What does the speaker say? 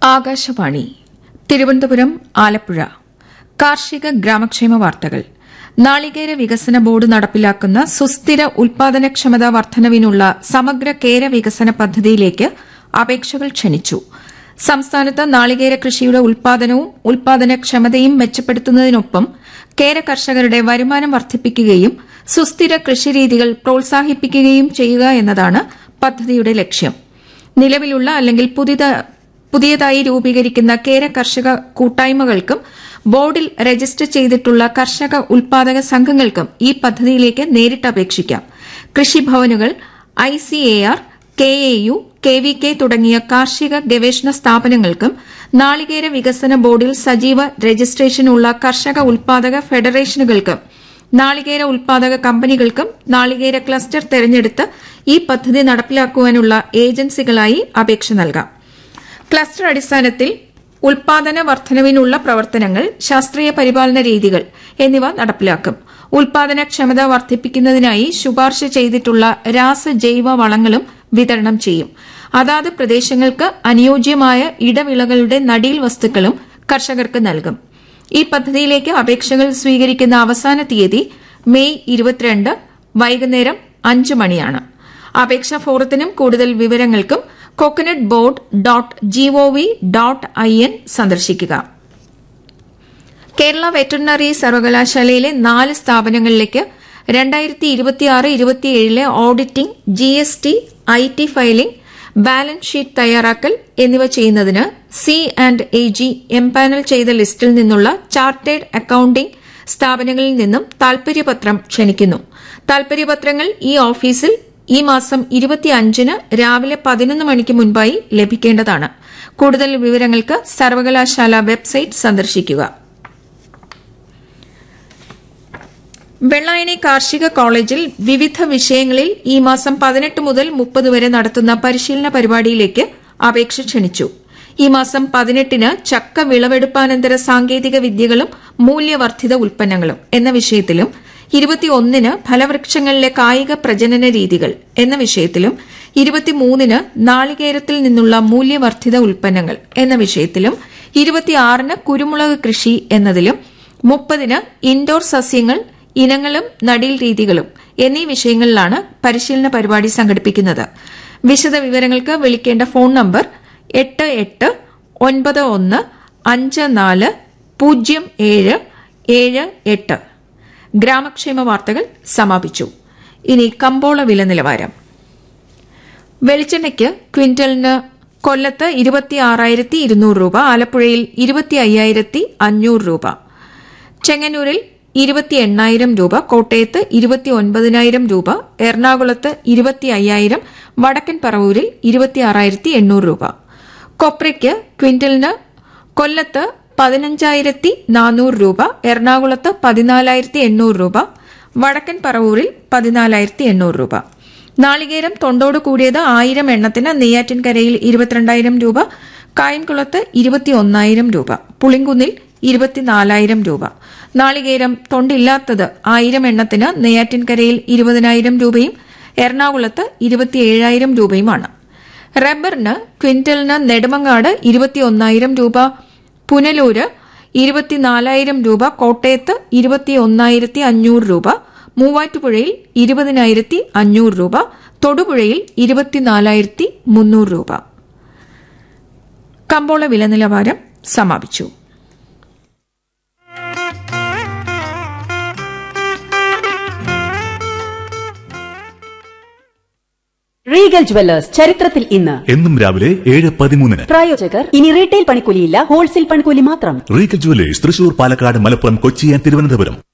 ആകാശവാണി തിരുവനന്തപുരം ആലപ്പുഴ കാർഷിക ഗ്രാമക്ഷേമ വാർത്തകൾ നാളികേര വികസന ബോർഡ് നടപ്പിലാക്കുന്ന സുസ്ഥിര ഉൽപാദനക്ഷമതാ വർധനവിനുള്ള സമഗ്ര കേര വികസന പദ്ധതിയിലേക്ക് അപേക്ഷകൾ ക്ഷണിച്ചു സംസ്ഥാനത്ത് നാളികേര കൃഷിയുടെ ഉൽപാദനവും ഉൽപാദനക്ഷമതയും മെച്ചപ്പെടുത്തുന്നതിനൊപ്പം കേര കർഷകരുടെ വരുമാനം വർദ്ധിപ്പിക്കുകയും സുസ്ഥിര കൃഷിരീതികൾ പ്രോത്സാഹിപ്പിക്കുകയും ചെയ്യുക എന്നതാണ് പദ്ധതിയുടെ ലക്ഷ്യം നിലവിലുള്ള അല്ലെങ്കിൽ പുതിയ- പുതിയതായി രൂപീകരിക്കുന്ന കേര കർഷക കൂട്ടായ്മകൾക്കും ബോർഡിൽ രജിസ്റ്റർ ചെയ്തിട്ടുള്ള കർഷക ഉൽപാദക സംഘങ്ങൾക്കും ഈ പദ്ധതിയിലേക്ക് നേരിട്ട് അപേക്ഷിക്കാം കൃഷിഭവനുകൾ I C A R K A U K V K തുടങ്ങിയ കാർഷിക ഗവേഷണ സ്ഥാപനങ്ങൾക്കും നാളികേര വികസന ബോർഡിൽ സജീവ രജിസ്ട്രേഷനുള്ള കർഷക ഉൽപാദക ഫെഡറേഷനുകൾക്കും നാളികേര ഉൽപാദക കമ്പനികൾക്കും നാളികേര ക്ലസ്റ്റർ തെരഞ്ഞെടുത്ത് ഈ പദ്ധതി നടപ്പിലാക്കുവാനുള്ള ഏജൻസികളായി അപേക്ഷ നൽകാം ക്ലസ്റ്റർ അടിസ്ഥാനത്തിൽ ഉൽപാദന വർധനവിനുള്ള പ്രവർത്തനങ്ങൾ ശാസ്ത്രീയ പരിപാലന രീതികൾ എന്നിവ നടപ്പിലാക്കും ഉൽപാദനക്ഷമത വർദ്ധിപ്പിക്കുന്നതിനായി ശുപാർശ ചെയ്തിട്ടുള്ള രാസജൈവ വളങ്ങളും വിതരണം ചെയ്യും അതാത് പ്രദേശങ്ങൾക്ക് അനുയോജ്യമായ ഇടവിളകളുടെ നടീൽ വസ്തുക്കളും കർഷകർക്ക് നൽകും ഈ പദ്ധതിയിലേക്ക് അപേക്ഷകൾ സ്വീകരിക്കുന്ന അവസാന തീയതി മെയ് ഇരുപത്തിരണ്ട് വൈകുന്നേരം അഞ്ച് മണിയാണ് അപേക്ഷാ ഫോറത്തിനും കൂടുതൽ വിവരങ്ങൾക്കും coconut board dot GOV dot I N സന്ദർശിക്കുക കേരള വെറ്ററിനറി സർവകലാശാലയിലെ നാല് സ്ഥാപനങ്ങളിലേക്ക് രണ്ടായിരത്തി ഇരുപത്തിയാറ് ഇരുപത്തിയേഴിലെ auditing G S T I T filing balance sheet തയ്യാറാക്കൽ എന്നിവ ചെയ്യുന്നതിന് C and A G empanel ചെയ്ത ലിസ്റ്റിൽ നിന്നുള്ള ചാർട്ടേഡ് അക്കൌണ്ടിംഗ് സ്ഥാപനങ്ങളിൽ നിന്നും താൽപര്യപത്രം ക്ഷണിക്കുന്നു താൽപര്യപത്രങ്ങൾ ഈ ഓഫീസിൽ ഈ മാസം ഇരുപത്തിയഞ്ചിന് രാവിലെ പതിനൊന്ന് മണിക്ക് മുൻപായി ലഭിക്കേണ്ടതാണ് കൂടുതൽ വിവരങ്ങൾക്ക് സർവകലാശാല വെബ്സൈറ്റ് സന്ദർശിക്കുക വെള്ളായണി കാർഷിക കോളേജിൽ വിവിധ വിഷയങ്ങളിൽ ഈ മാസം പതിനെട്ട് മുതൽ മുപ്പത് വരെ നടത്തുന്ന പരിശീലന പരിപാടിയിലേക്ക് അപേക്ഷ ക്ഷണിച്ചു ഈ മാസം പതിനെട്ടിന് ചക്ക വിളവെടുപ്പാനന്തര സാങ്കേതിക വിദ്യകളും മൂല്യവർദ്ധിത ഉൽപ്പന്നങ്ങളും എന്ന വിഷയത്തിലും ഇരുപത്തിയൊന്നിന് ഫലവൃക്ഷങ്ങളിലെ കായിക പ്രജനന രീതികൾ എന്ന വിഷയത്തിലും ഇരുപത്തിമൂന്നിന് നാളികേരത്തിൽ നിന്നുള്ള മൂല്യവർദ്ധിത ഉൽപ്പന്നങ്ങൾ എന്ന വിഷയത്തിലും ഇരുപത്തിയാറിന് കുരുമുളക് കൃഷി എന്നതിലും മുപ്പതിന് ഇൻഡോർ സസ്യങ്ങൾ ഇനങ്ങളും നടീൽ രീതികളും എന്നീ വിഷയങ്ങളിലാണ് പരിശീലന പരിപാടി സംഘടിപ്പിക്കുന്നത് വിശദ വിവരങ്ങൾക്ക് വിളിക്കേണ്ട ഫോൺ നമ്പർ എട്ട് എട്ട് ഒൻപത് ഒന്ന് അഞ്ച് നാല് പൂജ്യം ഏഴ് ഏഴ് എട്ട് ഗ്രാമക്ഷേമ വാർത്തകൾ സമാപിച്ചു ഇനി കമ്പോള വില നിലവാരം വെളിച്ചെണ്ണയ്ക്ക് ക്വിന്റലിന് കൊല്ലത്ത് ഇരുപത്തി ആറായിരത്തി ഇരുന്നൂറ് രൂപ ആലപ്പുഴയിൽ ഇരുപത്തി അയ്യായിരത്തി അഞ്ഞൂറ് രൂപ ചെങ്ങന്നൂരിൽ ഇരുപത്തി എണ്ണായിരം രൂപ കോട്ടയത്ത് ഇരുപത്തി ഒൻപതിനായിരം രൂപ എറണാകുളത്ത് ഇരുപത്തി അയ്യായിരം വടക്കൻ പറവൂരിൽ ഇരുപത്തി ആറായിരത്തി എണ്ണൂറ് രൂപ കൊപ്രയ്ക്ക് ക്വിന്റലിന് കൊല്ലത്ത് പതിനഞ്ചായിരത്തി നാനൂറ് രൂപ എറണാകുളത്ത് പതിനാലായിരത്തി എണ്ണൂറ് രൂപ വടക്കൻ പറവൂരിൽ പതിനാലായിരത്തി എണ്ണൂറ് രൂപ നാളികേരം തൊണ്ടോട് കൂടിയത് ആയിരം എണ്ണത്തിന് നെയ്യാറ്റിൻകരയിൽ ഇരുപത്തിരണ്ടായിരം രൂപ കായംകുളത്ത് ഇരുപത്തി ഒന്നായിരം രൂപ പുളിങ്കുന്നിൽ ഇരുപത്തിനാലായിരം രൂപ നാളികേരം തൊണ്ടില്ലാത്തത് ആയിരം എണ്ണത്തിന് നെയ്യാറ്റിൻകരയിൽ ഇരുപതിനായിരം രൂപയും എറണാകുളത്ത് ഇരുപത്തിയേഴായിരം രൂപയുമാണ് റബ്ബറിന് ക്വിന്റലിന് നെടുമങ്ങാട് ഇരുപത്തിയൊന്നായിരം രൂപ പുനലൂര് ഇരുപത്തിനാലായിരം രൂപ കോട്ടയത്ത് ഇരുപത്തിയൊന്നായിരത്തി അഞ്ഞൂറ് രൂപ മൂവാറ്റുപുഴയിൽ ഇരുപതിനായിരത്തി അഞ്ഞൂറ് രൂപ തൊടുപുഴയിൽ ഇരുപത്തിനാലായിരത്തി മുന്നൂറ് രൂപ കമ്പോള വില നിലവാരം സമാപിച്ചു റീഗൽ ജുവല്ലേഴ്സ് ചരിത്രത്തിൽ ഇന്ന് എന്നും രാവിലെ ഏഴ് പതിമൂന്നിന് പ്രായോജകർ ഇനി റീറ്റെയിൽ പണിക്കൂലിയില്ല ഹോൾസെയിൽ പണിക്കൂലി മാത്രം Regal jewellers Thrissur Palakkad Malappuram Kochi and Thiruvananthapuram